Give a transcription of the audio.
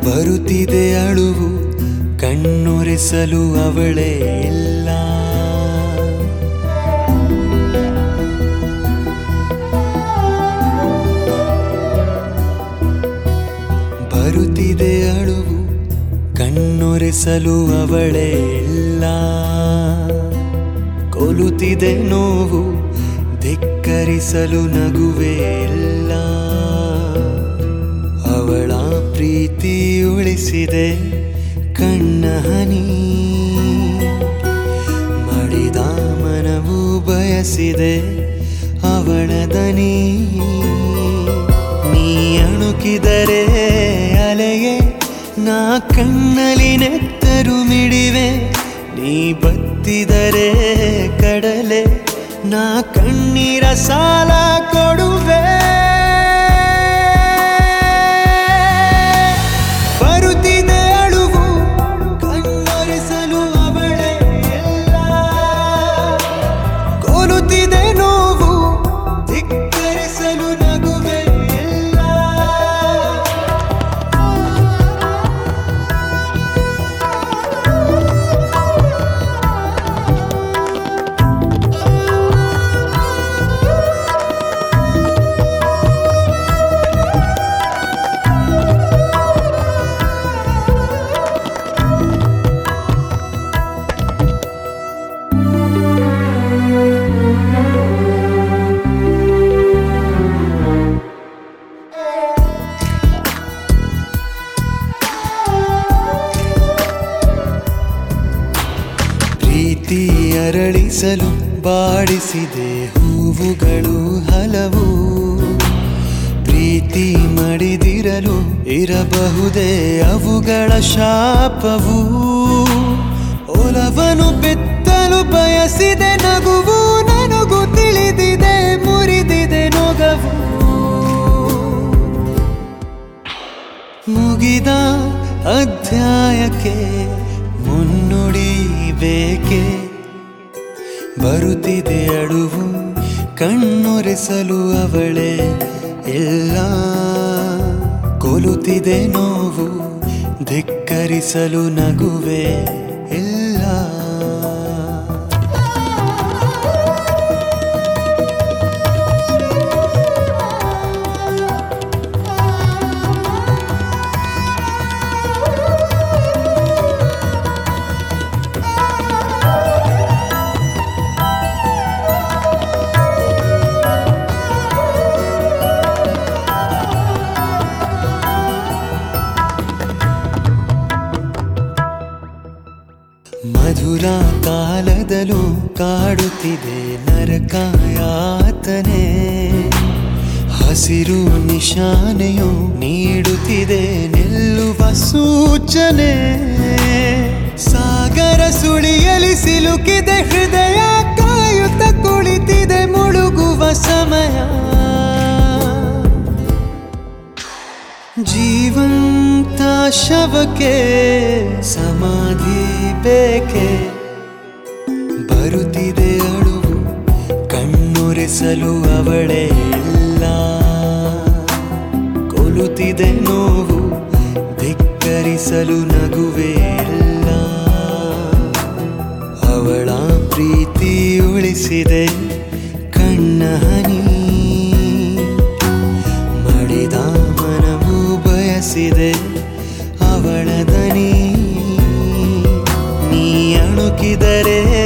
ಬರುತ್ತಿದೆ ಅಳುವು ಕಣ್ಣೊರೆಸಲು ಅವಳೇ ಇಲ್ಲ ಬರುತ್ತಿದೆ ಅಳುವು ಕಣ್ಣೊರೆಸಲು ಅವಳೇ ಇಲ್ಲ ಕೊಲುತ್ತಿದೆ ನೋವು ಧಿಕ್ಕರಿಸಲು ನಗುವೇ ಇಲ್ಲ ಅವಳ ಪ್ರೀತಿ ಉಳಿಸಿದೆ ಕಣ್ಣ ಹನಿ ಮಡಿದ ಮನವು ಬಯಸಿದೆ ಅವಳ ದನಿ ನೀ ಅಣುಕಿದರೆ ಅಲೆಯೇ ನಾ ಕಣ್ಣಲ್ಲಿ ನೆತ್ತರು ಮಿಡಿವೆ ನೀ ಬತ್ತಿದರೆ ಕಡಲೆ ನಾ ಕಣ್ಣೀರ ಸಾಲ ಕೊಡುವೆ ಬರುತ್ತಿದೆ ಅಳುವು ಕಣ್ಣೊರೆಸಲು ಅವಳೇ ಎಲ್ಲ ಕೊಲುತ್ತಿದೆ ನೋವು ಧಿಕ್ಕರಿಸಲು ನಗುವೆ ಎಲ್ಲ ಪ್ರೀತಿ ಅರಳಿಸಲು ಬಾಡಿಸಿದೆ ಹೂವುಗಳು ಹಲವು ಪ್ರೀತಿ ಮಡಿದಿರಲು ಇರಬಹುದೇ ಅವುಗಳ ಶಾಪವು ಒಲವನು ಬೆತ್ತಲು ಬಯಸಿದೆ ನಗುವು ನನಗೂ ತಿಳಿದಿದೆ ಮುರಿದಿದೆ ನೊಗವು ಮುಗಿದ ಅಧ್ಯಾಯಕ್ಕೆ ಮುನ್ನುಡಿ ಬೇಕೆ ಬರುತ್ತಿದೆ ಅಳುವು ಕಣ್ಣೊರೆಸಲು ಅವಳೇ ಎಲ್ಲ ಕೊಲುತ್ತಿದೆ ನೋವು ಧಿಕ್ಕರಿಸಲು ನಗುವೆ ಇಲ್ಲ ಮಧುರ ಕಾಲದಲ್ಲೂ ಕಾಡುತ್ತಿದೆ ನರಕಾಯಾತನೆ ಹಸಿರು ನಿಶಾನೆಯು ನೀಡುತ್ತಿದೆ ನಿಲ್ಲುವ ಸೂಚನೆ ಸಾಗರ ಸುಳಿಯಲಿ ಸಿಲುಕಿದೆ ಹೃದಯ ಕಾಯುತ್ತ ಕುಳಿತಿದೆ ಮುಳುಗುವ ಸಮಯ ಜೀವಂತ ಶವಕ್ಕೆ ಸಮಾಧಿ ಬೇಕೆ ಬರುತ್ತಿದೆ ಅಳುವು ಕಣ್ಣೊರೆಸಲು ಅವಳೇ ಇಲ್ಲ ಕೊಲುತ್ತಿದೆ ನೋವು ಧಿಕ್ಕರಿಸಲು ನಗುವೇ ಇಲ್ಲ ಅವಳ ಪ್ರೀತಿ ಉಳಿಸಿದೆ ಕಣ್ಣ ಹನಿ ಮಡಿದ ಮನವು ಬಯಸಿದೆ ಅವಳ ದನಿ ನೀ ಅಣುಕಿದರೆ